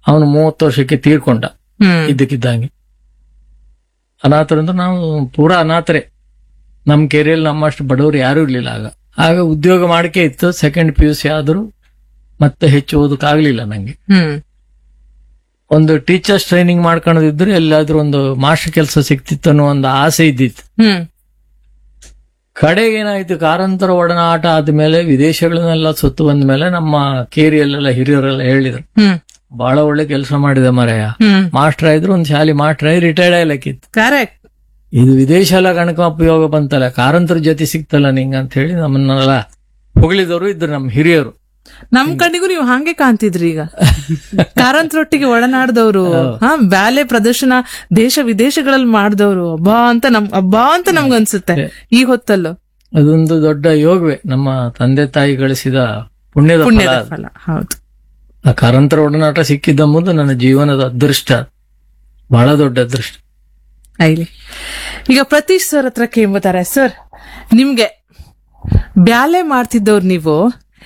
ಅವನು ಮೂವತ್ತು ವರ್ಷಕ್ಕೆ ತೀರ್ಕೊಂಡ ಹ್ಮ್ ಇದ್ದಕ್ಕಿದ್ದಂಗೆ ಅನಾಥರಂದ್ರೆ ನಾವು ಪೂರಾ ಅನಾಥರೇ ನಮ್ಮ ಕೆರೆಯಲ್ಲಿ ನಮ್ಮಷ್ಟು ಬಡವರು ಯಾರೂ ಇರ್ಲಿಲ್ಲ ಆಗ ಆಗ ಉದ್ಯೋಗ ಮಾಡಕ್ಕೆ ಇತ್ತು ಸೆಕೆಂಡ್ ಪಿ ಯು ಸಿ ಆದರೂ ಮತ್ತೆ ಹೆಚ್ಚು ಓದಕ್ಕಾಗ್ಲಿಲ್ಲ ನಂಗೆ ಹ್ಮ್ ಒಂದು ಟೀಚರ್ಸ್ ಟ್ರೈನಿಂಗ್ ಮಾಡ್ಕೊಳ್ಳೋದಿದ್ರೆ ಎಲ್ಲಾದ್ರೂ ಒಂದು ಮಾಸ್ಟರ್ ಕೆಲಸ ಸಿಕ್ತಿತ್ತು ಅನ್ನೋ ಒಂದು ಆಸೆ ಇದ್ದಿತ್ತು ಹ್ಮ್ ಕಡೆಗೆ ಏನಾಯ್ತು ಕಾರಂತರ ಒಡನಾಟ ಆದ್ಮೇಲೆ ವಿದೇಶಗಳನ್ನೆಲ್ಲ ಸುತ್ತು ಬಂದ ಮೇಲೆ ನಮ್ಮ ಕೇರಿಯಲ್ಲೆಲ್ಲ ಹಿರಿಯರೆಲ್ಲ ಹೇಳಿದ್ರು ಹ್ಮ್ ಬಹಳ ಒಳ್ಳೆ ಕೆಲಸ ಮಾಡಿದೆ ಮರೆಯ ಹ್ಮ್ ಮಾಸ್ಟರ್ ಆಯ್ದ್ರು ಒಂದು ಶಾಲೆ ಮಾಸ್ಟರ್ ಆಗಿ ರಿಟೈರ್ಡ್ ಆಗ್ಲಿಕ್ಕಿತ್ತು ಕರೆಕ್ಟ್ ಇದು ವಿದೇಶ ಎಲ್ಲ ಗಣಕ ಉಪಯೋಗ ಬಂತಲ್ಲ ಕಾರಂತರ ಜೊತೆ ಸಿಕ್ತಲ್ಲ ನಿಂಗ ಅಂತ ಹೇಳಿ ನಮ್ಮನ್ನೆಲ್ಲ ಹೊಗಳಿದವರು ಇದ್ರು ನಮ್ಮ ಹಿರಿಯರು ನಮ್ ಕಡೆಗೂ ನೀವು ಹಂಗೆ ಕಾಣ್ತಿದ್ರಿ ಈಗ ಕಾರಂತರೊಟ್ಟಿಗೆ ಒಡನಾಡ್ದವ್ರು ಹಾ ಬ್ಯಾಲೆ ಪ್ರದರ್ಶನ ದೇಶ ವಿದೇಶಗಳಲ್ಲಿ ಮಾಡ್ದವ್ರು ಅಬ್ಬಾ ಅಂತ ನಮ್ ಅಬ್ಬಾ ಅಂತ ನಮ್ಗನ್ಸುತ್ತೆ ಈ ಹೊತ್ತಲ್ಲೂ ಅದೊಂದು ದೊಡ್ಡ ಯೋಗವೇ ನಮ್ಮ ತಂದೆ ತಾಯಿ ಗಳಿಸಿದ ಪುಣ್ಯದ ಫಲ ಪುಣ್ಯದ ಅದು. ಫಲ ಹೌದು ಆ ಕಾರಂತರ ಒಡನಾಟ ಸಿಕ್ಕಿದ್ದೆಂಬುದು ನನ್ನ ಜೀವನದ ಅದೃಷ್ಟ ಬಹಳ ದೊಡ್ಡ ಅದೃಷ್ಟ ಐಲಿ ಈಗ ಪ್ರತೀಶ್ ಸರ್ ಹತ್ರ ಕೇಳ್ಬೋತಾರೆ ಸರ್ ನಿಮ್ಗೆ ಬ್ಯಾಲೆ ಮಾಡ್ತಿದ್ದವ್ರು ನೀವು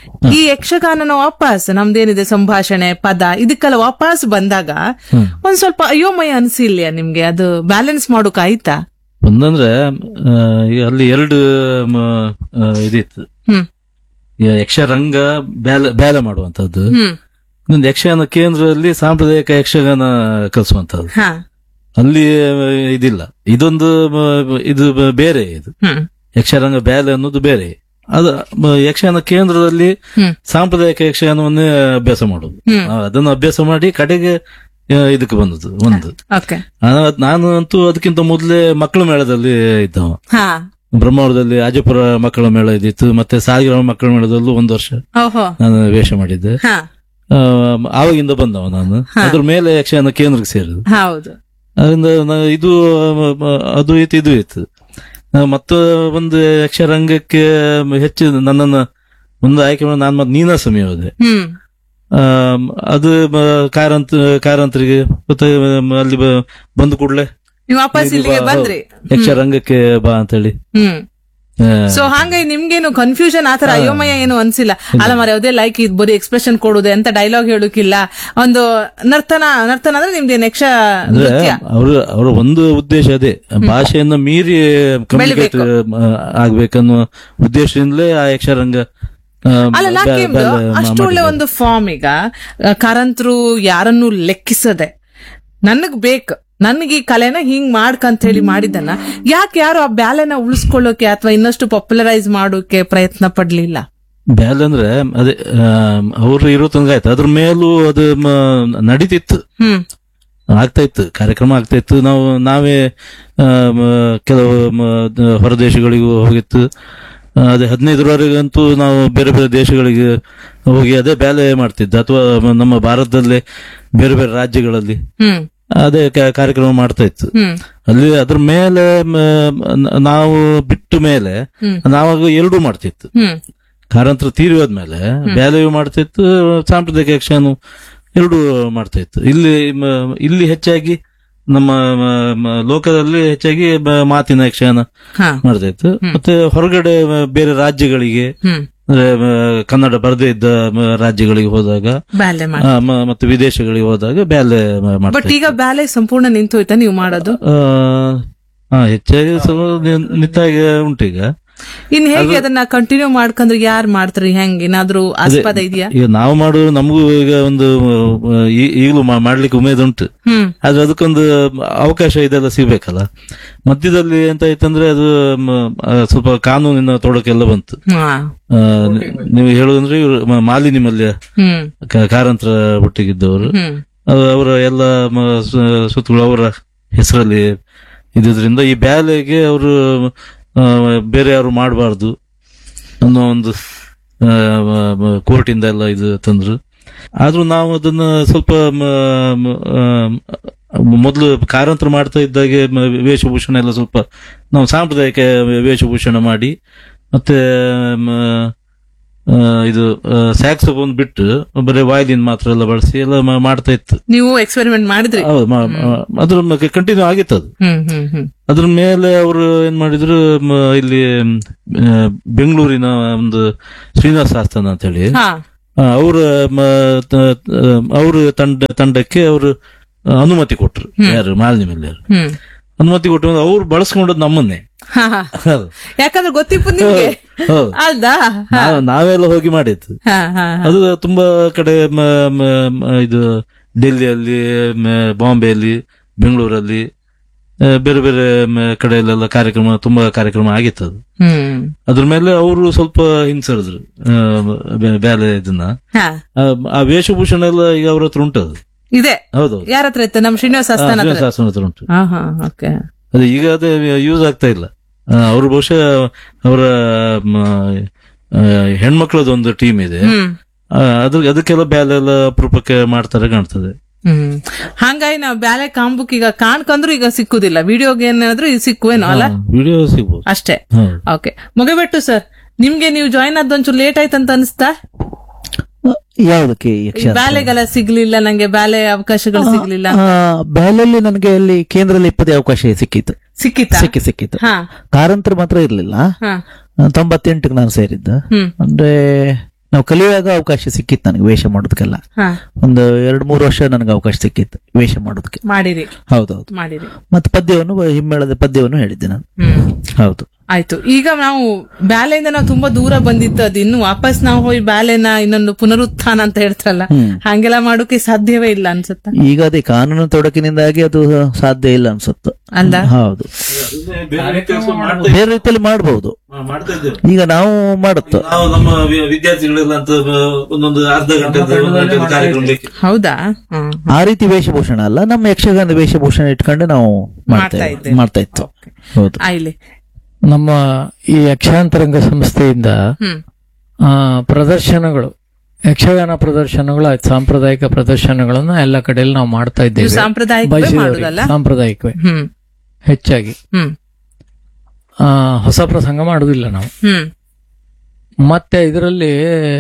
ಈ ಯಕ್ಷಗಾನನ ವಾಪಸ್ ನಮ್ದೇನಿದೆ ಸಂಭಾಷಣೆ ಪದ ಇದಕ್ಕೆಲ್ಲ ವಾಪಸ್ ಬಂದಾಗ ಒಂದ್ ಸ್ವಲ್ಪ ಅಯೋಮಯ ಅನ್ಸಿಲ್ಯ ನಿಮ್ಗೆ ಅದು ಬ್ಯಾಲೆನ್ಸ್ ಮಾಡೋಕ್ ಆಯ್ತಾ ಒಂದಂದ್ರೆ ಆ, ಈಗ ಅಲ್ಲಿ ಎರಡು ಮ, ಆ, ಇದಿತ್ತು ಹ್ಮ್ ಈಗ ಯಕ್ಷರಂಗ ಬ್ಯಾಲೆ ಬ್ಯಾಲೆ ಮಾಡುವಂತದ್ದು ಹ್ಮ್ ಇನ್ನೊಂದು ಯಕ್ಷಗಾನ ಕೇಂದ್ರದಲ್ಲಿ ಸಾಂಪ್ರದಾಯಿಕ ಯಕ್ಷಗಾನ ಕಲಿಸುವಂತದ್ದು ಹಾ ಅಲ್ಲಿ ಆ, ಇದಿಲ್ಲ ಇದೊಂದು ಮ, ಇದು ಬ- ಬೇರೆ ಇದು ಹ್ಮ್ ಯಕ್ಷರಂಗ ಬ್ಯಾಲೆ ಅನ್ನೋದು ಬೇರೆ ಅದು ಮ, ಯಕ್ಷಗಾನ ಕೇಂದ್ರದಲ್ಲಿ ಹ್ಮ್ ಸಾಂಪ್ರದಾಯಿಕ ಯಕ್ಷಗಾನವನ್ನೇ ಅಭ್ಯಾಸ ಮಾಡುದು ಹ್ಮ್. ಆ, ಅದನ್ನು ಅಭ್ಯಾಸ ಮಾಡಿ ಕಡೆಗೆ ಆ, ಇದಕ್ಕೆ ಬಂದದ್ದು ಒಂದು ಓಕೆ ಆ- ನಾನು ಅಂತೂ ಅದಕ್ಕಿಂತ ಮೊದಲೇ ಮಕ್ಕಳ ಮೇಳದಲ್ಲಿ ಇದ್ದವ ಹಾ ಬ್ರಹ್ಮಾವರದಲ್ಲಿ ಆಜಪುರ ಮಕ್ಕಳ ಮೇಳ ಇದ್ದಿತ್ತು ಮತ್ತೆ ಸಾಲಿಗ್ರಾಮ ಮಕ್ಕಳ ಮೇಳದಲ್ಲೂ ಒಂದು ವರ್ಷ ಓಹೋ ನಾನು ವೇಷ ಮಾಡಿದ್ದೆ ಹಾ ಆ, ಆವಾಗಿಂದ ಬಂದವ ನಾನು ಅದ್ರ ಮೇಲೆ ಯಕ್ಷಗಾನ ಕೇಂದ್ರಕ್ಕೆ ಸೇರಿದ್ದು ಹೌದು ಅದರಿಂದ ನಾ- ಇದು ಆ, ಅದು ಇತ್ತು ಇದು ಇತ್ತು ಆ, ಮತ್ತು ಒಂದು ಯಕ್ಷರಂಗಕ್ಕೆ ಹೆಚ್ಚು ನನ್ನನ್ನು ಒಂದು ಆಯ್ಕೆ ಮಾಡಿ ನಾನು ಮತ್ತೆ ನೀನಾಸಮಿ ಹೋದೆ ಹ್ಮ್ ಆ, ಅದು ಮ- ಕಾರಂತ ಕಾರಂತರಿಗೆ ಮತ್ತೆ ಮ- ಅಲ್ಲಿ ಬ- ಬಂದ ಕೂಡಲೇ ನೀವು ವಾಪಸ್ ಇಲ್ಲಿಗೆ ಬಂದ್ರಿ ಯಕ್ಷರಂಗಕ್ಕೆ ಬಾ ಅಂತೇಳಿ ಹ್ಮ್ ಆ, ಸೊ ಹಂಗಾಗಿ ನಿಮ್ಗೇನು ಕನ್ಫ್ಯೂಷನ್ ಆತರ ಅಯೋಮಯ ಏನು ಅನ್ಸಿಲ್ಲ ಅಲ್ಲ ಮರ ಯಾವುದೇ ಲೈಕ್ ಇದು ಬರೀ ಎಕ್ಸ್ಪ್ರೆಷನ್ ಕೊಡುದು ಎಂತ ಡೈಲಾಗ್ ಹೇಳೋಕಿಲ್ಲ ಒಂದು ನರ್ತನ ನರ್ತನ ಅಂದ್ರೆ ನಿಮ್ದು ನೆಕ್ಷ ಅಂದ್ರೆ ನೃತ್ಯ ಅವ್ರ ಅವರ ಒಂದು ಉದ್ದೇಶ ಅದೇ ಭಾಷೆಯನ್ನ ಮೀರಿ ಕಮ್ಯುನಿಕೇಟ್ ಆಗ್ಬೇಕನ್ನೋ ಉದ್ದೇಶದಿಂದಲೇ ಆ ಯಕ್ಷರಂಗ ಆ, ಅಲ್ಲ ಬ್ಯಾ- ನಾಕೆ ಬ್ಯಾಲೆ ಅಷ್ಟು ಒಳ್ಳೆ ಮಾಡಿದ್ದಾರೆ. ಒಂದು ಫಾರ್ಮ್ ಈಗ ಆ, ಕಾರಂತರು ಯಾರನ್ನು ಲೆಕ್ಕಿಸದೆ ನನಗ್ ಬೇಕು ನನಗೆ ಈ ಕಲೆನ ಹಿಂಗ್ ಮಾಡ್ಕಂತ ಹೇಳಿ ಮಾಡಿದ್ದನ್ನ ಯಾಕೆ ಯಾರು ಆ ಬ್ಯಾಲೆನ ಉಳಿಸ್ಕೊಳ್ಳೋಕೆ ಅಥವಾ ಇನ್ನಷ್ಟು ಪಾಪ್ಯುಲರೈಸ್ ಮಾಡೋಕೆ ಪ್ರಯತ್ನ ಪಡ್ಲಿಲ್ಲ ಬ್ಯಾಲೆ ಅಂದ್ರೆ ಅದೇ ಅವ್ರು ಇರೋ ತನಕ ಆಯ್ತು ಅದ್ರ ಮೇಲೂ ಅದು ಮ- ನಡೀತಿತ್ತು ಹ್ಮ್ ಆಗ್ತಾ ಇತ್ತು ಕಾರ್ಯಕ್ರಮ ಆಗ್ತಾ ಇತ್ತು ನಾವು ನಾವೇ ಆ, ಮ- ಕೆಲವು ಮ- ದ- ಹೊರದೇಶಗಳಿಗೂ ಹೋಗಿತ್ತು ಆ, ಅದೇ ಹದಿನೈದರವರೆಗಂತೂ ನಾವು ಬೇರೆ ಬೇರೆ ದೇಶಗಳಿಗೆ ಹೋಗಿ ಅದೇ ಬ್ಯಾಲೆ ಮಾಡ್ತಿದ್ದ ಅಥವಾ ನಮ್ಮ ಭಾರತದಲ್ಲೇ ಬೇರೆ ಬೇರೆ ರಾಜ್ಯಗಳಲ್ಲಿ ಹ್ಮ್ ಅದೇ ಕ- ಕಾರ್ಯಕ್ರಮ ಮಾಡ್ತಾ ಇತ್ತು ಹ್ಮ್ ಅಲ್ಲಿ ಅದ್ರ ಮೇಲೆ ಮ- ನ- ನಾವು ಬಿಟ್ಟ ಮೇಲೆ ಹ್ಮ್. ನಾವಾಗ ಎರಡೂ ಮಾಡ್ತಿತ್ತು ಹ್ಮ್ ಕಾರಂತರ ತೀರಿ ಹೋದ್ಮೇಲೆ ಬ್ಯಾಲೆಯೂ ಮಾಡ್ತಿತ್ತು ಸಾಂಪ್ರದಾಯಿಕ ಯಕ್ಷಗಾನ ಎರಡೂ ಮಾಡ್ತಾ ಇತ್ತು ಇಲ್ಲಿ ಮ- ಇಲ್ಲಿ ಹೆಚ್ಚಾಗಿ ನಮ್ಮ ಮ- ಮ- ಲೋಕದಲ್ಲಿ ಹೆಚ್ಚಾಗಿ ಬ- ಮಾತಿನ ಯಕ್ಷಗಾನ ಹಾ ಮಾಡ್ತಾ ಇತ್ತು ಮತ್ತೆ ಹೊರಗಡೆ ಮ- ಬೇರೆ ರಾಜ್ಯಗಳಿಗೆ ಹ್ಮ್ ಅಂದ್ರೆ ಮ- ಕನ್ನಡ ಬರದೇ ಇದ್ದ ಮ- ರಾಜ್ಯಗಳಿಗೆ ಹೋದಾಗ ಬ್ಯಾಲೆ ಮಾಡಿ ಆ, ಮ- ಮತ್ತೆ ವಿದೇಶಗಳಿಗೆ ಹೋದಾಗ ಬ್ಯಾಲೆ ಮ- ಮಾಡ್ತಾ ಬಟ್ ಈಗ ಬ್ಯಾಲೆ ಸಂಪೂರ್ಣ ನಿಂತು ಹೋಯ್ತಾ ನೀವು ಮಾಡೋದು ಆ, ಹಾ ಹೆಚ್ಚಾಗಿ ಸ್ವಲ್ಪ ನಿ- ನಿಂತಾಗ ಉಂಟು ಈಗ ಇನ್ ಹೇಗೆ ಅದನ್ನ ಕಂಟಿನ್ಯೂ ಮಾಡ್ಕೊಂಡ್ರೆ ಯಾರು ಮಾಡ್ತಾರೆ ಹೆಂಗ್ ಏನಾದ್ರೂ ಆಸ್ಪದ ಇದೆಯಾ ಈಗ ನಾವು ಮಾಡುವ ನಮಗೂ ಈಗ ಒಂದು ಆ, ಈ- ಈಗಲೂ ಮಾ- ಮಾಡ್ಲಿಕ್ಕೆ ಉಮೇದು ಉಂಟು ಹ್ಮ್ ಆದ್ರೆ ಅದಕ್ಕೊಂದು ಅವಕಾಶ ಇದೆಲ್ಲ ಸಿಗ್ಬೇಕಲ್ಲ ಮಧ್ಯದಲ್ಲಿ ಎಂತ ಆಯ್ತಂದ್ರೆ ಅದು ಮ, ಆ, ಸ್ವಲ್ಪ ಕಾನೂನಿನ ತೊಡಕೆಲ್ಲ ಬಂತು ಹಾ ಆ, ನಿ- ನೀವು ಹೇಳುದಂದ್ರೆ ಇವ್ರು ಮ- ಮಾಲಿನಿ ಮಲ್ಯ ಹ್ಮ್ ಕ- ಕಾರಂತರ ಒಟ್ಟಿಗಿದ್ದವರು ಹ್ಮ್ ಅದು ಅವರ ಎಲ್ಲ ಮ- ಸು- ಸುತ್ತಲೂ ಅವರ ಹೆಸರಲ್ಲಿ ಇದ್ದಿದ್ರಿಂದ ಈ ಬ್ಯಾಲೆಗೆ ಅವರು ಬೇರೆ ಯಾರು ಮಾಡಬಾರ್ದು ಅನ್ನೋ ಒಂದು ಕೋರ್ಟಿಂದ ಎಲ್ಲ ಇದು ತಂದ್ರು ಆದ್ರೂ ನಾವು ಅದನ್ನ ಸ್ವಲ್ಪ ಮ- ಮ- ಆ, ಮೊದಲು ಕಾರಂತರ ಮಾಡ್ತಾ ಇದ್ದಾಗೆ ಮ- ವೇಷಭೂಷಣ ಎಲ್ಲ ಸ್ವಲ್ಪ ನಾವು ಸಾಂಪ್ರದಾಯಿಕ ವೇಷಭೂಷಣ ಮಾಡಿ ಮತ್ತೆ ಮ- ಆ, ಇದು ಸ್ಯಾಕ್ಸೋಫೋನ್ ಬಿಟ್ಟು ಬರೀ ವಾಯ್ಲಿನ್ ಮಾತ್ರ ಎಲ್ಲ ಬಳಸಿ ಎಲ್ಲ ಮಾ- ಮಾಡ್ತಾ ಇತ್ತು ನೀವು ಎಕ್ಸ್ಪೆರಿಮೆಂಟ್ ಮಾಡಿದ್ರಿ ಹೌದು ಮಾ- ಮಾ- ಅದ್ರ ಕಂಟಿನ್ಯೂ ಆಗಿತ್ತು ಅದು ಹ್ಮ್ ಹ್ಮ್ ಹ್ಮ್ ಅದ್ರ ಮೇಲೆ ಅವರು ಏನ್ ಮಾಡಿದ್ರು ಮ- ಇಲ್ಲಿ ಮ್, ಆ, ಬೆಂಗಳೂರಿನ ಒಂದು ಶ್ರೀನಿವಾಸ ಆಸ್ಥಾನ ಅಂತ ಹೇಳಿ ಹಾ ಅವರ ಅವ್ರ ತಂಡ ತಂಡಕ್ಕೆ ಅವರು ಅನುಮತಿ ಕೊಟ್ರು ಯಾರು ಮಾಲಿನಿ ಮೇಲೆ ಹ್ಮ್ ಅನುಮತಿ ಕೊಟ್ಟು ಅವ್ರು ಬಳಸ್ಕೊಂಡದ್ ನಮ್ಮನ್ನೇ ಹಾ, ಹಾ. ಹೌದು. ಯಾಕಂದ್ರೆ ಗೊತ್ತಿತ್ತು ನಿಮ್ಗೆ ಹೌದು. ಅಲ್ದಾ ಹಾ, ನಾವ್- ನಾವೆಲ್ಲ ಹೋಗಿ ಮಾಡಿದ್ದು ಹಾ, ಹಾ, ಹಾ. ಅದು ತುಂಬಾ ಕಡೆ ಮ- ಮ- ಮ- ಇದು ಡೆಲ್ಲಿಯಲ್ಲಿ ಮ- ಬಾಂಬೆಯಲ್ಲಿ ಬೆಂಗಳೂರಲ್ಲಿ ಆ, ಬೇರೆ ಬೇರೆ ಮ- ಕಡೆಯಲ್ಲೆಲ್ಲ ಕಾರ್ಯಕ್ರಮ ತುಂಬಾ ಕಾರ್ಯಕ್ರಮ ಆಗಿತ್ತು ಅದು ಹ್ಮ್ ಅದ್ರ ಮೇಲೆ ಅವರು ಸ್ವಲ್ಪ ಹಿಂಸರಿದ್ರು ಆ, ಬೆ- ಬೇಲೆ ಇದನ್ನ ಹಾ ಆ, ಆ ವೇಷಭೂಷಣ ಎಲ್ಲ ಈಗ ಅವ್ರ ಹತ್ರ ಉಂಟು ಅದು ಇದೆ ಹೌದೌದು ಯಾರ ಹತ್ರ ಇತ್ತು ನಮ್ ಶ್ರೀನಿವಾಸ ಆ, ಅಸ್ತಾನ ಹತ್ರ ಶ್ರೀನಿವಾಸ ಹತ್ರ ಉಂಟು ಹಾ ಹಾ ಓಕೆ ಅದು ಈಗ ಅದು ಯೂಸ್ ಆಗ್ತಾ ಇಲ್ಲ ಅವರು ಬಹುಶಃ ಅವರ ಹೆಣ್ಮಕ್ಳದ್ದು ಒಂದು ಟೀಮ್ ಇದೆ ಹ್ಮ್ ಆ, ಅದು ಅದಕ್ಕೆಲ್ಲ ಬ್ಯಾಲೆ ಎಲ್ಲ ಅಪರೂಪಕ್ಕೆ ಮಾಡ್ತಾರೆ ಕಾಣ್ತದೆ ಹ್ಮ್ ಹಂಗಾಗಿ ನಾವು ಬ್ಯಾಲೆ ಕಾಂಬುಕ್ ಈಗ ಕಾಣ್ಕಂದ್ರು ಈಗ ಸಿಕ್ಕುದಿಲ್ಲ ವಿಡಿಯೋಗೆ ಏನಾದ್ರು ಈಗ ಸಿಕ್ಕುವೇನೋ ಅಲ್ಲ ವಿಡಿಯೋ ಸಿಗ್ಬೋದು ಅಷ್ಟೇ ಹೌದು. ಓಕೆ ಮುಗಬೇಟ್ಟು ಸರ್ ನಿಮ್ಗೆ ನೀವು ಜಾಯಿನ್ ಆದ ಒಂಚೂರು ಲೇಟ್ ಆಯ್ತಂತ ಅನಿಸ್ತಾ ಯಾವುದಕ್ಕೆ ಈ ಯಕ್ಷಗಾನ ಬ್ಯಾಲೆಗೆಲ್ಲ ಸಿಗ್ಲಿಲ್ಲ ನಂಗೆ ಬ್ಯಾಲೆ ಅವಕಾಶಗಳು ಸಿಗ್ಲಿಲ್ಲ ಆ, ಬ್ಯಾಲಲ್ಲಿ ನನಗೆ ಅಲ್ಲಿ ಕೇಂದ್ರದಲ್ಲಿ ಇಪ್ಪತ್ತೇ ಅವಕಾಶ ಸಿಕ್ಕಿತ್ತು ಸಿಕ್ಕಿತಾ ಸಿಕ್ಕಿ ಸಿಕ್ಕಿತ್ತು ಹಾ ಕಾರಂತರ ಮಾತ್ರ ಇರ್ಲಿಲ್ಲ ಹಾ ಆ, ತೊಂಬತ್ತೆಂಟಕ್ಕೆ ನಾನು ಸೇರಿದ್ದ ಹ್ಮ್ ಅಂದ್ರೆ ನಾವು ಕಲಿಯುವಾಗ ಅವಕಾಶ ಸಿಕ್ಕಿತ್ತು ನನಗೆ ವೇಷ ಮಾಡೋದಕ್ಕೆಲ್ಲ ಹಾ ಒಂದು ಎರಡು ಮೂರು ವರ್ಷ ನನಗೆ ಅವಕಾಶ ಸಿಕ್ಕಿತ್ತು ವೇಷ ಮಾಡೋದಕ್ಕೆ ಮಾಡಿರಿ ಹೌದೌದು ಮಾಡಿರಿ ಮತ್ತೆ ಪದ್ಯವನ್ನು ಹಿಮ್ಮೇಳದ ಪದ್ಯವನ್ನು ಹೇಳಿದ್ದೆ ನಾನು ಹ್ಮ್ ಹೌದು ಆಯ್ತು ಈಗ ನಾವು ಬ್ಯಾಲೆಯಿಂದ ನಾವು ತುಂಬಾ ದೂರ ಬಂದಿತ್ತು ಅದು ಇನ್ನು ವಾಪಸ್ ನಾವು ಹೋಗಿ ಬ್ಯಾಲೆನ ಇನ್ನೊಂದು ಪುನರುತ್ಥಾನ ಅಂತ ಹೇಳ್ತಾರಲ್ಲ ಹ್ಮ್. ಹಂಗೆಲ್ಲ ಮಾಡೋಕೆ ಸಾಧ್ಯವೇ ಇಲ್ಲ ಅನ್ಸುತ್ತ ಈಗ ಅದೇ ಕಾನೂನು ತೊಡಕಿನಿಂದಾಗಿ ಅದು ಸಾಧ್ಯ ಇಲ್ಲ ಅನ್ಸುತ್ತೆ ಅಲ್ಲ ಹೌದು ಬೇರೆ ರೀತಿಯಲ್ಲಿ ಮಾಡಬಹುದು ಮಾಡ್ತಾ ಇದ್ದೇವೆ ಈಗ ನಾವು ಮಾಡುತ್ತ ನಾವು ನಮ್ಮ ವಿ- ವಿದ್ಯಾರ್ಥಿಗಳೆಲ್ಲ ಅಂತ ಒಂದೊಂದು ಅರ್ಧ ಗಂಟೆ ಒಂದು ಗಂಟೆ ಕಾರ್ಯಕ್ರಮ ಬೇಕು ಹೌದಾ ಹ್ಮ್ ಆ ರೀತಿ ವೇಷಭೂಷಣ ಅಲ್ಲ ನಮ್ಮ ಯಕ್ಷಗಾನದ ವೇಷಭೂಷಣ ಇಟ್ಕೊಂಡು ನಾವು ಮಾಡ್ತಾ ಮಾಡ್ತಾ ಇದ್ದೇವೆ. ಮಾಡ್ತಾ ಇತ್ತು ಹೌದು ಆಯ್ಲೆ ನಮ್ಮ ಈ ಯಕ್ಷಾಂತರಂಗ ಸಂಸ್ಥೆಯಿಂದ ಹ್ಮ್ ಆ, ಪ್ರದರ್ಶನಗಳು ಯಕ್ಷಗಾನ ಪ್ರದರ್ಶನಗಳು ಆಯ್ತು ಸಾಂಪ್ರದಾಯಿಕ ಪ್ರದರ್ಶನಗಳನ್ನ ಎಲ್ಲ ಕಡೆಯಲ್ಲಿ ನಾವು ಮಾಡ್ತಾ ನೀವು ಇದ್ದೇವೆ ಸಾಂಪ್ರದಾಯಿಕವೇ ಬಯಸಿದವರಿಗೆ. ಮಾಡುದಲ್ಲ ಸಾಂಪ್ರದಾಯಿಕವೇ ಹ್ಮ್ ಹೆಚ್ಚಾಗಿ ಹ್ಮ್ ಆ, ಹೊಸ ಪ್ರಸಂಗ ಮಾಡುವುದಿಲ್ಲ ನಾವು ಹ್ಮ್ ಮತ್ತೆ ಇದರಲ್ಲಿ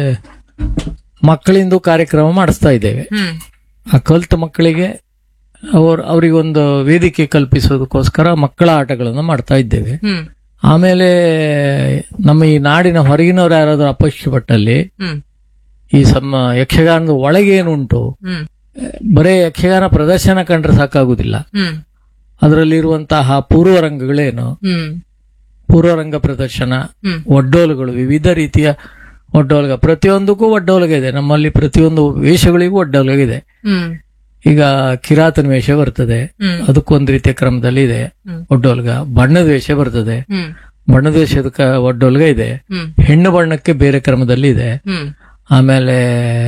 ಮಕ್ಕಳಿಂದು ಕಾರ್ಯಕ್ರಮ ಮಾಡಿಸ್ತಾ ಇದ್ದೇವೆ ಹ್ಮ್ ಆ ಕಲ್ತ ಮಕ್ಕಳಿಗೆ ಅವ್ರ ಅವರಿಗೊಂದು ವೇದಿಕೆ ಕಲ್ಪಿಸೋದಕ್ಕೋಸ್ಕರ ಮಕ್ಕಳ ಆಟಗಳನ್ನು ಮಾಡ್ತಾ ಇದ್ದೇವೆ ಹ್ಮ್ ಆಮೇಲೆ ನಮ್ಮ ಈ ನಾಡಿನ ಹೊರಗಿನವರು ಯಾರಾದ್ರೂ ಅಪೇಕ್ಷೆಪಟ್ಟಲ್ಲಿ ಹ್ಮ್ ಈ ಸಮ ಯಕ್ಷಗಾನದ ಒಳಗೆ ಏನುಂಟು ಹ್ಮ್ ಬರೇ ಯಕ್ಷಗಾನ ಪ್ರದರ್ಶನ ಕಂಡ್ರೆ ಸಾಕಾಗುದಿಲ್ಲ ಹ್ಮ್ ಅದರಲ್ಲಿರುವಂತಹ ಪೂರ್ವರಂಗಗಳೇನು ಹ್ಮ್ ಪೂರ್ವರಂಗ ಪ್ರದರ್ಶನ ಹ್ಮ್ ಒಡ್ಡೋಲುಗಳು ವಿವಿಧ ರೀತಿಯ ಒಡ್ಡೋಲಗ ಪ್ರತಿಯೊಂದಕ್ಕೂ ಒಡ್ಡೋಲಗ ಇದೆ ನಮ್ಮಲ್ಲಿ ಪ್ರತಿಯೊಂದು ವೇಷಗಳಿಗೂ ಒಡ್ಡೋಲಗ ಇದೆ ಹ್ಮ್ ಈಗ ಕಿರಾತನ ವೇಷ ಬರ್ತದೆ ಹ್ಮ್ ಅದಕ್ಕೊಂದು ರೀತಿಯ ಕ್ರಮದಲ್ಲಿ ಇದೆ ಹ್ಮ್. ಒಡ್ಡೋಲ್ಗ ಬಣ್ಣದ ವೇಷ ಬರ್ತದೆ ಹ್ಮ್ ಬಣ್ಣದ ವೇಷದ ಕ- ಒಡ್ಡೋಲ್ಗ ಇದೆ ಹ್ಮ್ ಹೆಣ್ಣು ಬಣ್ಣಕ್ಕೆ ಬೇರೆ ಕ್ರಮದಲ್ಲಿ ಇದೆ ಹ್ಮ್ ಆಮೇಲೆ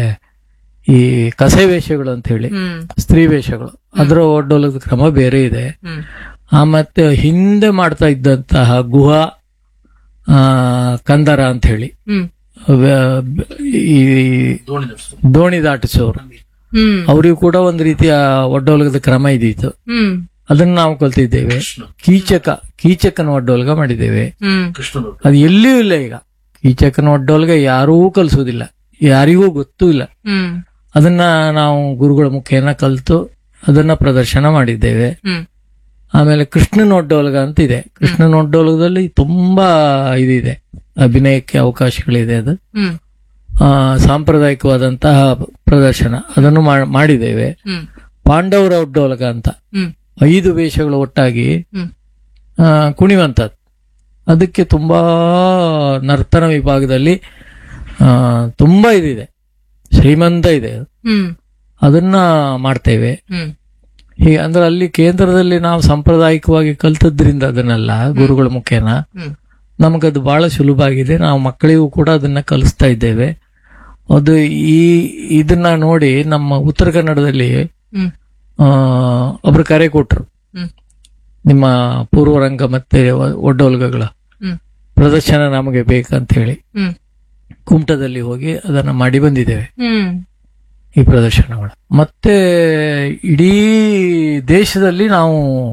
ಈ ಕಸೆ ವೇಷಗಳು ಅಂತ ಹೇಳಿ ಹ್ಮ್ ಸ್ತ್ರೀ ವೇಷಗಳು ಅದರ ಒಡ್ಡೋಲದ ಕ್ರಮ ಬೇರೆ ಇದೆ ಹ್ಮ್ ಆ ಮತ್ತೆ ಹಿಂದೆ ಮಾಡ್ತಾ ಇದ್ದಂತಹ ಗುಹಾ ಆ, ಕಂದರ ಅಂತ ಹೇಳಿ ಹ್ಮ್ ವ್ಯ- ಈ ದೋಣಿ ದಾಟಿಸೋರು ಹ್ಮ್ ಅವರಿಗೂ ಕೂಡ ಒಂದು ರೀತಿಯ ಒಡ್ಡೋಲಗದ ಕ್ರಮ ಇದ್ದಿತ್ತು ಹ್ಮ್ ಅದನ್ನ ನಾವು ಕಲ್ತಿದ್ದೇವೆ ಕೀಚಕ ಕೀಚಕನ ಒಡ್ಡೋಲ್ಗ ಮಾಡಿದ್ದೇವೆ ಹ್ಮ್ ಅದು ಎಲ್ಲಿಯೂ ಇಲ್ಲ ಈಗ ಕೀಚಕನ ಒಡ್ಡೋಲ್ಗ ಯಾರೂ ಕಲಿಸೋದಿಲ್ಲ ಯಾರಿಗೂ ಗೊತ್ತೂ ಇಲ್ಲ ಹ್ಮ್ ಅದನ್ನ ನಾವು ಗುರುಗಳ ಮುಖೇನ ಕಲಿತು ಅದನ್ನ ಪ್ರದರ್ಶನ ಮಾಡಿದ್ದೇವೆ ಹ್ಮ್ ಆಮೇಲೆ ಕೃಷ್ಣನ ಒಡ್ಡೋಲ್ಗ ಅಂತ ಇದೆ ಕೃಷ್ಣನ ಒಡ್ಡೋಲ್ಗದಲ್ಲಿ ತುಂಬಾ ಇದಿದೆ ಅಭಿನಯಕ್ಕೆ ಅವಕಾಶಗಳಿದೆ ಅದು ಹ್ಮ್ ಆ, ಸಾಂಪ್ರದಾಯಿಕವಾದಂತಹ ಪ್ರದರ್ಶನ ಅದನ್ನು ಮಾ- ಮಾಡಿದ್ದೇವೆ ಹ್ಮ್ ಪಾಂಡವರ ಒಡ್ಡೋಲಗ ಅಂತ ಹ್ಮ್ ಐದು ವೇಷಗಳು ಒಟ್ಟಾಗಿ ಹ್ಮ್ ಆ, ಕುಣಿವಂತದ್ದು ಅದಕ್ಕೆ ತುಂಬಾ ನರ್ತನ ವಿಭಾಗದಲ್ಲಿ ಆ, ತುಂಬಾ ಇದಿದೆ ಶ್ರೀಮಂತ ಇದೆ ಹ್ಮ್ ಅದನ್ನ ಮಾಡ್ತೇವೆ ಹ್ಮ್ ಹೀಗೆ ಅಂದ್ರೆ ಅಲ್ಲಿ ಕೇಂದ್ರದಲ್ಲಿ ನಾವು ಸಾಂಪ್ರದಾಯಿಕವಾಗಿ ಕಲ್ತದ್ರಿಂದ ಅದನ್ನೆಲ್ಲ ಗುರುಗಳ ಮುಖೇನ ಹ್ಮ್ ನಮಗದು ಬಹಳ ಸುಲಭ ಆಗಿದೆ ನಾವು ಮಕ್ಕಳಿಗೂ ಕೂಡ ಅದನ್ನ ಕಲಿಸ್ತಾ ಇದ್ದೇವೆ ಅದು ಈ ಇದನ್ನ ನೋಡಿ ನಮ್ಮ ಉತ್ತರ ಕನ್ನಡದಲ್ಲಿ ಹ್ಮ್ ಆ, ಒಬ್ರು ಕರೆ ಕೊಟ್ರು ಹ್ಮ್ ನಿಮ್ಮ ಪೂರ್ವರಂಗ ಮತ್ತೆ ಒ- ಒಡ್ಡೋಲ್ಗಗಳ ಹ್ಮ್ ಪ್ರದರ್ಶನ ನಮಗೆ ಬೇಕಂತ ಹೇಳಿ ಹ್ಮ್ ಕುಮಟದಲ್ಲಿ ಹೋಗಿ ಅದನ್ನ ಮಾಡಿ ಬಂದಿದ್ದೇವೆ ಹ್ಮ್ ಈ ಪ್ರದರ್ಶನಗಳು ಮತ್ತೆ ಇಡೀ ದೇಶದಲ್ಲಿ ನಾವು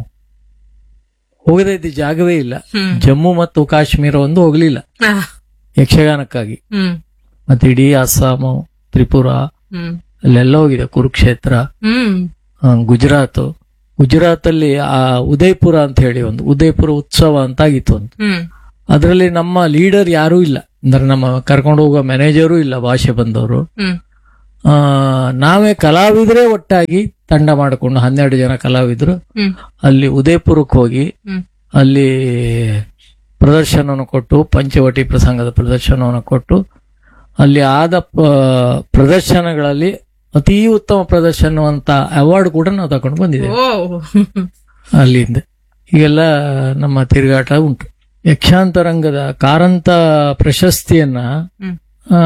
ಹೋಗದೇ ಇದ್ದ ಜಾಗವೇ ಇಲ್ಲ ಹ್ಮ್ ಜಮ್ಮು ಮತ್ತು ಕಾಶ್ಮೀರ ಒಂದು ಹೋಗ್ಲಿಲ್ಲ ಆ, ಯಕ್ಷಗಾನಕ್ಕಾಗಿ ಹ್ಮ್ ಮತ್ತೆ ಇಡೀ ಅಸ್ಸಾಮು ತ್ರಿಪುರ ಹ್ಮ್ ಅಲ್ಲೆಲ್ಲ ಹೋಗಿದೆ ಕುರುಕ್ಷೇತ್ರ ಹ್ಮ್ ಆ, ಗುಜರಾತ್ ಗುಜರಾತ್ ಅಲ್ಲಿ ಆ ಉದಯಪುರ ಅಂತ ಹೇಳಿ ಒಂದು ಉದಯಪುರ ಉತ್ಸವ ಅಂತ ಆಗಿತ್ತು ಒಂದು ಹ್ಮ್ ಅದರಲ್ಲಿ ನಮ್ಮ ಲೀಡರ್ ಯಾರೂ ಇಲ್ಲ ಅಂದ್ರೆ ನಮ್ಮ ಕರ್ಕೊಂಡು ಹೋಗೋ ಮ್ಯಾನೇಜರು ಇಲ್ಲ ಭಾಷೆ ಬಂದವರು ಹ್ಮ್ ಆ, ನಾವೇ ಕಲಾವಿದರೇ ಒಟ್ಟಾಗಿ ತಂಡ ಮಾಡಿಕೊಂಡು ಹನ್ನೆರಡು ಜನ ಕಲಾವಿದರು ಹ್ಮ್ ಅಲ್ಲಿ ಉದಯಪುರಕ್ಕೆ ಹೋಗಿ ಹ್ಮ್ ಅಲ್ಲಿ ಪ್ರದರ್ಶನವನ್ನು ಕೊಟ್ಟು ಪಂಚವಟಿ ಪ್ರಸಂಗದ ಪ್ರದರ್ಶನವನ್ನು ಕೊಟ್ಟು ಅಲ್ಲಿ ಆದ ಪ- ಪ್ರದರ್ಶನಗಳಲ್ಲಿ ಅತಿ ಉತ್ತಮ ಪ್ರದರ್ಶನ ಅಂತ ಅವಾರ್ಡ್ ಕೂಡ ನಾವು ತಗೊಂಡು ಬಂದಿದ್ದೇವೆ ಓ ಅಲ್ಲಿಂದ ಹೀಗೆಲ್ಲ ನಮ್ಮ ತಿರುಗಾಟ ಉಂಟು ಯಕ್ಷಾಂತರಂಗದ ಕಾರಂತ ಪ್ರಶಸ್ತಿಯನ್ನ ಹ್ಮ್. ಆ,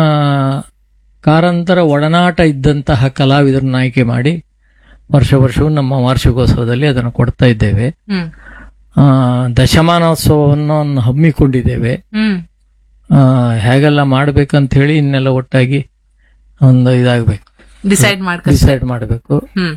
ಕಾರಂತರ ಒಡನಾಟ ಇದ್ದಂತಹ ಕಲಾವಿದರನ್ನ ಆಯ್ಕೆ ಮಾಡಿ ವರ್ಷ ವರ್ಷವೂ ನಮ್ಮ ವಾರ್ಷಿಕೋತ್ಸವದಲ್ಲಿ ಅದನ್ನು ಕೊಡ್ತಾ ಇದ್ದೇವೆ ಹ್ಮ್ ಆ, ದಶಮಾನೋತ್ಸವವನ್ನು ಹಮ್ಮಿಕೊಂಡಿದ್ದೇವೆ ಹ್ಮ್ ಆ, ಹೇಗೆಲ್ಲ ಮಾಡ್ಬೇಕಂತ ಹೇಳಿ ಇನ್ನೆಲ್ಲ ಒಟ್ಟಾಗಿ ಒಂದು ಇದಾಗಬೇಕು ಡಿಸೈಡ್ ಮಾಡ್ಕೊ ಡಿಸೈಡ್ ಮಾಡಬೇಕು ಹ್ಮ್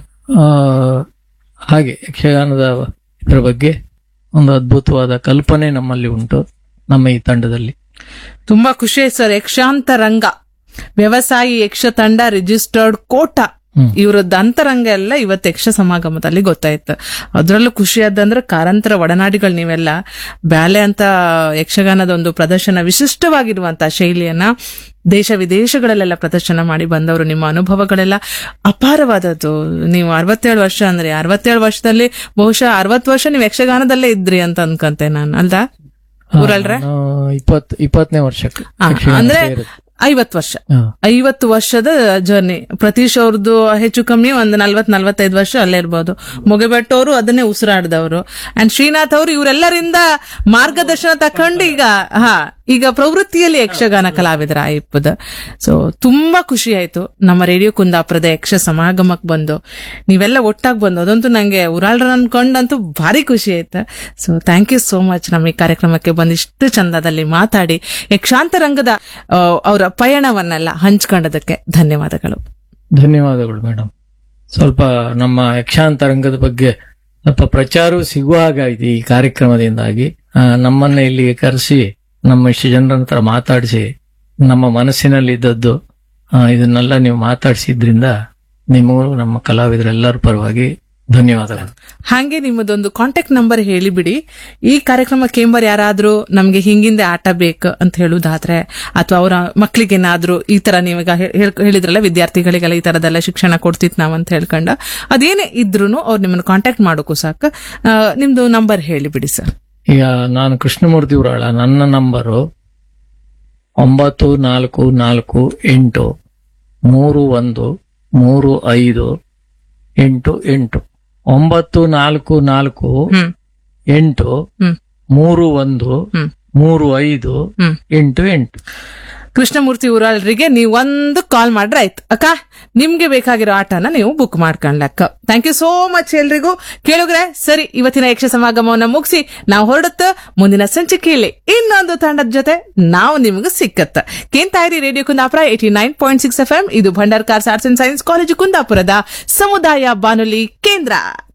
ಹಾಗೆ ಯಕ್ಷಗಾನದ ಇದರ ಬಗ್ಗೆ ಒಂದು ಅದ್ಭುತವಾದ ಕಲ್ಪನೆ ನಮ್ಮಲ್ಲಿ ಉಂಟು ನಮ್ಮ ಈ ತಂಡದಲ್ಲಿ ತುಂಬಾ ಖುಷಿ ಆಯ್ತು ಸರ್ ಯಕ್ಷಾಂತ ರಂಗ ವ್ಯವಸಾಯಿ ಯಕ್ಷ ತಂಡ ರಿಜಿಸ್ಟರ್ಡ್ ಕೋಟ ಹ್ಮ್. ಇವರದ್ದು ಅಂತರಂಗ ಎಲ್ಲ ಇವತ್ತು ಯಕ್ಷ ಸಮಾಗಮದಲ್ಲಿ ಗೊತ್ತಾಯ್ತು ಅದ್ರಲ್ಲೂ ಖುಷಿ ಆದಂದ್ರೆ ಕಾರಂತರ ಒಡನಾಡಿಗಳು ನೀವೆಲ್ಲ ಬ್ಯಾಲೆ ಅಂತ ಯಕ್ಷಗಾನದ ಒಂದು ಪ್ರದರ್ಶನ ವಿಶಿಷ್ಟವಾಗಿರುವಂತಹ ಶೈಲಿಯನ್ನ ದೇಶ ವಿದೇಶಗಳಲ್ಲೆಲ್ಲ ಪ್ರದರ್ಶನ ಮಾಡಿ ಬಂದವರು ನಿಮ್ಮ ಅನುಭವಗಳೆಲ್ಲ ಅಪಾರವಾದದ್ದು ನೀವು ಅರವತ್ತೇಳು ವರ್ಷ ಅಂದ್ರೆ ಅರವತ್ತೇಳು ವರ್ಷದಲ್ಲಿ ಬಹುಶಃ ಅರವತ್ತು ವರ್ಷ ನೀವು ಯಕ್ಷಗಾನದಲ್ಲೇ ಇದ್ರಿ ಅಂತ ಅನ್ಕಂತೆ ನಾನು ಅಲ್ದಾ ಊರಲ್ರೆ ನಾನು ಇಪ್ಪತ್ ಇಪ್ಪತ್ತನೇ ವರ್ಷಕ್ಕೆ ಆ, ಯಕ್ಷಗಾನ ಅಂದ್ರೆ ಸೇರಿದ್ದು. ಐವತ್ತು ವರ್ಷ ಹಾ. ಐವತ್ತು ವರ್ಷದ ಜರ್ನಿ ಪ್ರತೀಶ್ ಅವ್ರದ್ದು ಹೆಚ್ಚು ಕಮ್ಮಿ ಒಂದು ನಲ್ವತ್ ನಲ್ವತ್ತೈದು ವರ್ಷ ಅಲ್ಲೇ ಇರ್ಬೋದು ಮುಗಿಬೆಟ್ಟ ಅವರು ಅದನ್ನೇ ಉಸಿರಾಡ್ದವ್ರು ಅಂಡ್ ಶ್ರೀನಾಥ್ ಅವರು ಇವರೆಲ್ಲರಿಂದ ಮಾರ್ಗದರ್ಶನ ತಕೊಂಡು ಈಗ ಹಾ ಈಗ ಪ್ರವೃತ್ತಿಯಲ್ಲಿ ಯಕ್ಷಗಾನ ಕಲಾವಿದರ ಇಪ್ಪದ ಸೊ ತುಂಬಾ ಖುಷಿ ಆಯ್ತು ನಮ್ಮ ರೇಡಿಯೋ ಕುಂದಾಪುರದ ಯಕ್ಷ ಸಮಾಗಮಕ್ಕೆ ಬಂದು ನೀವೆಲ್ಲ ಒಟ್ಟಾಗಿ ಬಂದು ಅದಂತೂ ನಂಗೆ ಉರಾಳ್ರ ಅನ್ಕೊಂಡಂತೂ ಭಾರಿ ಖುಷಿ ಆಯ್ತು so thank you so much ನಮ್ಮ ಈ ಕಾರ್ಯಕ್ರಮಕ್ಕೆ ಬಂದು ಇಷ್ಟು ಚಂದದಲ್ಲಿ ಮಾತಾಡಿ ಯಕ್ಷಾಂತ ರಂಗದ ಆ, ಅವರ ಪಯಣವನ್ನೆಲ್ಲ ಹಂಚ್ಕೊಂಡದಕ್ಕೆ ಧನ್ಯವಾದಗಳು ಧನ್ಯವಾದಗಳು ಮೇಡಮ್ ಸ್ವಲ್ಪ ನಮ್ಮ ಯಕ್ಷಾಂತರಂಗದ ಬಗ್ಗೆ ಸ್ವಲ್ಪ ಪ್ರಚಾರವೂ ಸಿಗುವ ಹಾಗಾಗಿದೆ ಈ ಕಾರ್ಯಕ್ರಮದಿಂದಾಗಿ ಆ, ನಮ್ಮನ್ನ ಇಲ್ಲಿಗೆ ಕರೆಸಿ ನಮ್ಮ ಇಷ್ಟು ಜನರ ಹತ್ರ ಮಾತಾಡಿಸಿ ನಮ್ಮ ಮನಸ್ಸಿನಲ್ಲಿ ಇದ್ದದ್ದು ಆ, ಇದನ್ನೆಲ್ಲ ನೀವು ಮಾತಾಡಿಸಿದ್ರಿಂದ ನಿಮಗೂ ನಮ್ಮ ಕಲಾವಿದರೆಲ್ಲರ ಪರವಾಗಿ ಧನ್ಯವಾದಗಳು ಹಾಗೆ ನಿಮ್ಮದೊಂದು ಕಾಂಟ್ಯಾಕ್ಟ್ ನಂಬರ್ ಹೇಳಿಬಿಡಿ ಈ ಕಾರ್ಯಕ್ರಮ ಕೇಂಬರ್ ಯಾರಾದ್ರೂ ನಮ್ಗೆ ಹಿಂಗಿಂದೆ ಆಟ ಬೇಕು ಅಂತ ಹೇಳುದಾದ್ರೆ ಅಥವಾ ಅವರ ಮಕ್ಳಿಗೇನಾದ್ರೂ ಈ ತರ ನೀವೀಗ ಹೇಳ್- ಹೇಳ್- ಹೇಳಿದ್ರಲ್ಲ ವಿದ್ಯಾರ್ಥಿಗಳಿಗೆಲ್ಲ ಈ ತರದೆಲ್ಲ ಶಿಕ್ಷಣ ಕೊಡ್ತಿತ್ ನಾವ್ ಅಂತ ಹೇಳ್ಕೊಂಡ ಅದೇನೇ ಇದ್ರೂ ಅವ್ರು ನಿಮ್ಮನ್ನ ಕಾಂಟ್ಯಾಕ್ಟ್ ಮಾಡೋಕು ಸಾಕು ಆ, ನಿಮ್ದು ನಂಬರ್ ಹೇಳಿಬಿಡಿ ಸರ್ ಈಗ ನಾನು ಕೃಷ್ಣಮೂರ್ತಿ ಉರಾಳ ನನ್ನ ನಂಬರು ಒಂಬತ್ತು ನಾಲ್ಕು ನಾಲ್ಕು ಎಂಟು ಮೂರು ಒಂದು ಮೂರು ಐದು ಎಂಟು ಎಂಟು ಒಂಬತ್ತು ನಾಲ್ಕು ನಾಲ್ಕು ಹ್ಮ್ ಎಂಟು ಹ್ಮ್ ಮೂರು ಒಂದು ಹ್ಮ್ ಮೂರು ಐದು ಹ್ಮ್ ಎಂಟು ಎಂಟು ಕೃಷ್ಣಮೂರ್ತಿ ಊರಾಳ್ರಿಗೆ ನೀವು ಒಂದು ಕಾಲ್ ಮಾಡ್ರೆ ಆಯ್ತು ಅಕ್ಕ ನಿಮ್ಗೆ ಬೇಕಾಗಿರೋ ಆಟನ ನೀವು ಬುಕ್ ಮಾಡ್ಕೊಂಡ್ಲಕ್ಕ ಥ್ಯಾಂಕ್ ಯು ಸೋ ಮಚ್ ಎಲ್ರಿಗೂ ಕೇಳುಗ್ರೆ ಸರಿ ಇವತ್ತಿನ ಯಕ್ಷ ಸಮಾಗಮವನ್ನ ಮುಗಿಸಿ ನಾವು ಹೊರಡುತ್ತ ಮುಂದಿನ ಸಂಚಿಕೆಯಲ್ಲಿ ಇನ್ನೊಂದು ತಂಡದ ಜೊತೆ ನಾವು ನಿಮ್ಗೆ ಸಿಕ್ಕತ್ತ ಕೇಂತಾಯಿರಿ radio Kundapura eighty nine point six F M ಇದು Bhandarkars arts and science college ಕುಂದಾಪುರದ ಸಮುದಾಯ ಬಾನುಲಿ ಕೇಂದ್ರ